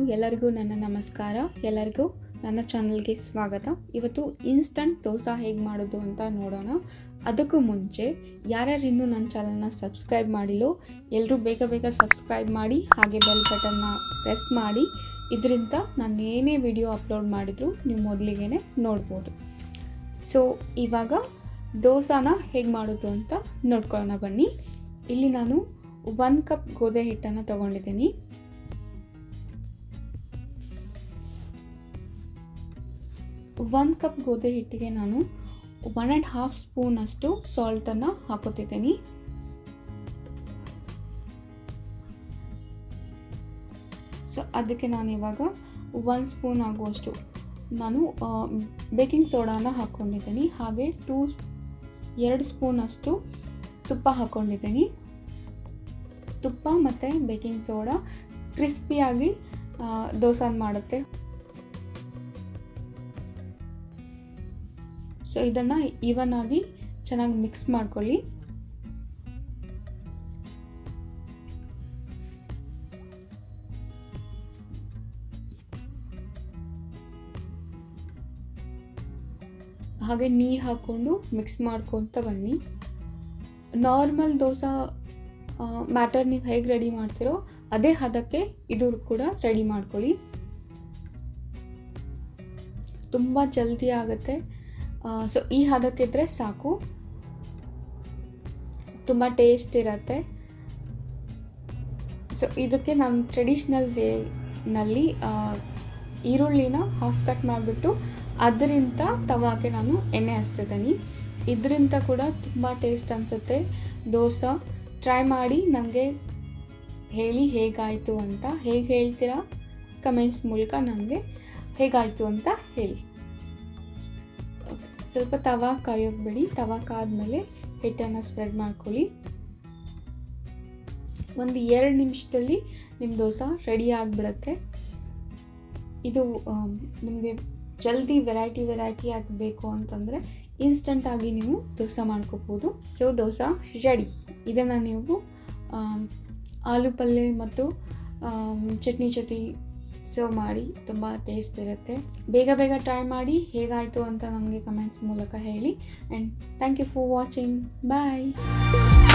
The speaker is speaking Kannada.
ಎಲ್ಲರಿಗೂ ನನ್ನ ನಮಸ್ಕಾರ ಎಲ್ಲರಿಗೂ ನನ್ನ ಚಾನಲ್ಗೆ ಸ್ವಾಗತ ಇವತ್ತು ಇನ್ಸ್ಟಂಟ್ ದೋಸೆ ಹೇಗೆ ಮಾಡೋದು ಅಂತ ನೋಡೋಣ ಅದಕ್ಕೂ ಮುಂಚೆ ಯಾರ್ಯಾರು ಇನ್ನೂ ನನ್ನ ಚಾನಲ್ನ ಸಬ್ಸ್ಕ್ರೈಬ್ ಮಾಡಿಲ್ಲೋ ಎಲ್ಲರೂ ಬೇಗ ಬೇಗ ಸಬ್ಸ್ಕ್ರೈಬ್ ಮಾಡಿ ಹಾಗೆ ಬೆಲ್ ಬಟನ್ನ ಪ್ರೆಸ್ ಮಾಡಿ ಇದರಿಂದ ನಾನು ಏನೇ ವಿಡಿಯೋ ಅಪ್ಲೋಡ್ ಮಾಡಿದ್ರು ನೀವು ಮೊದಲಿಗೆ ನೋಡ್ಬೋದು ಸೊ ಇವಾಗ ದೋಸಾನ ಹೇಗೆ ಮಾಡೋದು ಅಂತ ನೋಡ್ಕೊಳ್ಳೋಣ ಬನ್ನಿ ಇಲ್ಲಿ ನಾನು ಒಂದು ಕಪ್ ಗೋಧಿ ಹಿಟ್ಟನ್ನು ತೊಗೊಂಡಿದ್ದೀನಿ ಒಂದು ಕಪ್ ಗೋಧಿ ಹಿಟ್ಟಿಗೆ ನಾನು ಒನ್ ಆ್ಯಂಡ್ ಹಾಫ್ ಸ್ಪೂನಷ್ಟು ಸಾಲ್ಟನ್ನು ಹಾಕೋತಿದ್ದೀನಿ ಸೊ ಅದಕ್ಕೆ ನಾನು ಇವಾಗ ಒಂದು ಸ್ಪೂನ್ ಆಗುವಷ್ಟು ನಾನು ಬೇಕಿಂಗ್ ಸೋಡಾನ ಹಾಕ್ಕೊಂಡಿದ್ದೀನಿ ಹಾಗೆ ಟೂ ಎರಡು ಸ್ಪೂನಷ್ಟು ತುಪ್ಪ ಹಾಕ್ಕೊಂಡಿದ್ದೀನಿ ತುಪ್ಪ ಮತ್ತು ಬೇಕಿಂಗ್ ಸೋಡಾ ಕ್ರಿಸ್ಪಿಯಾಗಿ ದೋಸೆ ಮಾಡುತ್ತೆ ಸೊ ಇದನ್ನು ಈವನ್ ಆಗಿ ಚೆನ್ನಾಗಿ ಮಿಕ್ಸ್ ಮಾಡ್ಕೊಳ್ಳಿ ಹಾಗೆ ನೀರು ಹಾಕ್ಕೊಂಡು ಮಿಕ್ಸ್ ಮಾಡ್ಕೊತ ಬನ್ನಿ ನಾರ್ಮಲ್ ದೋಸೆ ಮ್ಯಾಟರ್ ನೀವು ಹೇಗೆ ರೆಡಿ ಮಾಡ್ತೀರೋ ಅದೇ ಹದಕ್ಕೆ ಇದು ಕೂಡ ರೆಡಿ ಮಾಡ್ಕೊಳ್ಳಿ ತುಂಬ ಜಲ್ದಿ ಆಗುತ್ತೆ ಸೊ ಈ ಹದಕ್ಕಿದ್ರೆ ಸಾಕು ತುಂಬ ಟೇಸ್ಟ್ ಇರತ್ತೆ ಸೊ ಇದಕ್ಕೆ ನಾನು ಟ್ರೆಡಿಷ್ನಲ್ ವೇನಲ್ಲಿ ಈರುಳ್ಳಿನ ಹಾಫ್ ಕಟ್ ಮಾಡಿಬಿಟ್ಟು ಅದರಿಂದ ತವಾಗೆ ನಾನು ಎಣ್ಣೆ ಹಚ್ತಿದ್ದೀನಿ ಇದರಿಂದ ಕೂಡ ತುಂಬ ಟೇಸ್ಟ್ ಅನಿಸುತ್ತೆ ದೋಸೆ ಟ್ರೈ ಮಾಡಿ ನನಗೆ ಹೇಳಿ ಹೇಗಾಯಿತು ಅಂತ ಹೇಗೆ ಹೇಳ್ತೀರಾ ಕಮೆಂಟ್ಸ್ ಮೂಲಕ ನನಗೆ ಹೇಗಾಯಿತು ಅಂತ ಹೇಳಿ ಸ್ವಲ್ಪ ತವಾ ಕಾಯೋಕೆ ಬಿಡಿ ತವಾ ಕಾದ್ಮೇಲೆ ಹಿಟ್ಟನ್ನು ಸ್ಪ್ರೆಡ್ ಮಾಡ್ಕೊಳ್ಳಿ ಒಂದು ಎರಡು ನಿಮಿಷದಲ್ಲಿ ನಿಮ್ಮ ದೋಸೆ ರೆಡಿ ಆಗಿಬಿಡುತ್ತೆ ಇದು ನಿಮಗೆ ಜಲ್ದಿ ವೆರೈಟಿ ವೆರೈಟಿ ಆಗಬೇಕು ಅಂತಂದರೆ ಇನ್ಸ್ಟಂಟಾಗಿ ನೀವು ದೋಸೆ ಮಾಡ್ಕೋಬೋದು ಸೊ ದೋಸೆ ರೆಡಿ ಇದನ್ನು ನೀವು ಆಲೂ ಪಲ್ಯ ಮತ್ತು ಚಟ್ನಿ ಜೊತೆ ಸರ್ವ್ ಮಾಡಿ ತುಂಬ ಟೇಸ್ಟ್ ಇರುತ್ತೆ ಬೇಗ ಬೇಗ ಟ್ರೈ ಮಾಡಿ ಹೇಗಾಯಿತು ಅಂತ ನನಗೆ ಕಮೆಂಟ್ಸ್ ಮೂಲಕ ಹೇಳಿ and thank you for watching bye